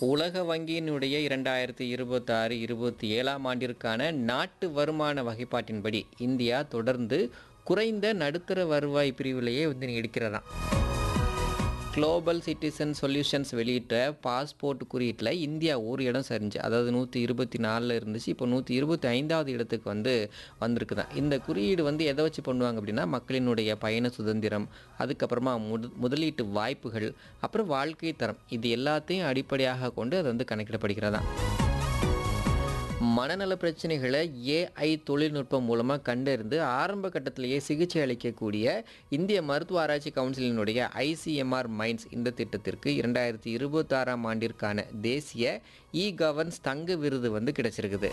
உலக வங்கியினுடைய இரண்டாயிரத்தி இருபத்தாறு இருபத்தி ஏழாம் ஆண்டிற்கான நாட்டு வருமான வகைப்பாட்டின்படி இந்தியா தொடர்ந்து குறைந்த நடுத்தர வருவாய் பிரிவிலேயே வந்து நீடிக்கிறதாம் குளோபல் சிட்டிசன் சொல்யூஷன்ஸ் வெளியிட்ட பாஸ்போர்ட் குறியீட்டில் இந்தியா ஒரு இடம் சரிஞ்சு அதாவது நூற்றி இருபத்தி நாலில் இருந்துச்சு இப்போ நூற்றி இருபத்தி ஐந்தாவது இடத்துக்கு வந்து வந்திருக்குதான் இந்த குறியீடு வந்து எதை வச்சு பண்ணுவாங்க அப்படின்னா மக்களினுடைய பயண சுதந்திரம் அதுக்கப்புறமா முது முதலீட்டு வாய்ப்புகள் அப்புறம் வாழ்க்கை தரம் இது எல்லாத்தையும் அடிப்படையாக கொண்டு அது வந்து கணக்கிடப்படுகிறதாம் மனநல பிரச்சனைகளை ஏஐ தொழில்நுட்பம் மூலமாக கண்டறிந்து ஆரம்ப கட்டத்திலேயே சிகிச்சை அளிக்கக்கூடிய இந்திய மருத்துவ ஆராய்ச்சி கவுன்சிலினுடைய ஐசிஎம்ஆர் மைண்ட்ஸ் இந்த திட்டத்திற்கு இரண்டாயிரத்தி இருபத்தாறாம் ஆண்டிற்கான தேசிய இ கவர்ன்ஸ் தங்க விருது வந்து கிடைச்சிருக்குது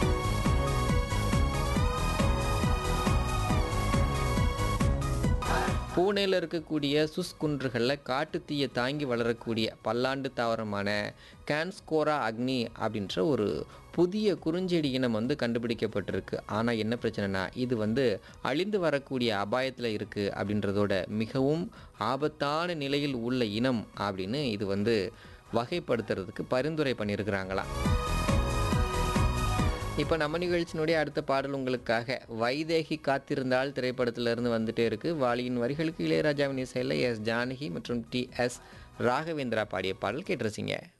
பூனேல இருக்கக்கூடிய சுஸ் குன்றுகளில் காட்டுத்தீயை தாங்கி வளரக்கூடிய பல்லாண்டு தாவரமான கேன்ஸ்கோரா அக்னி அப்படின்ற ஒரு புதிய குறுஞ்செடி இனம் வந்து கண்டுபிடிக்கப்பட்டிருக்கு ஆனால் என்ன பிரச்சனைனா இது வந்து அழிந்து வரக்கூடிய அபாயத்தில் இருக்குது அப்படின்றதோட மிகவும் ஆபத்தான நிலையில் உள்ள இனம் அப்படின்னு இது வந்து வகைப்படுத்துறதுக்கு பரிந்துரை பண்ணியிருக்கிறாங்களாம் இப்போ நம்ம நிகழ்ச்சியினுடைய அடுத்த பாடல் உங்களுக்காக வைதேகி காத்திருந்தால் திரைப்படத்திலிருந்து வந்துட்டே இருக்கு வாலியின் வரிகளுக்கு இளையராஜாவின் இசையில் எஸ் ஜானகி மற்றும் டி எஸ் ராகவேந்திரா பாடிய பாடல் கேட்டிருச்சிங்க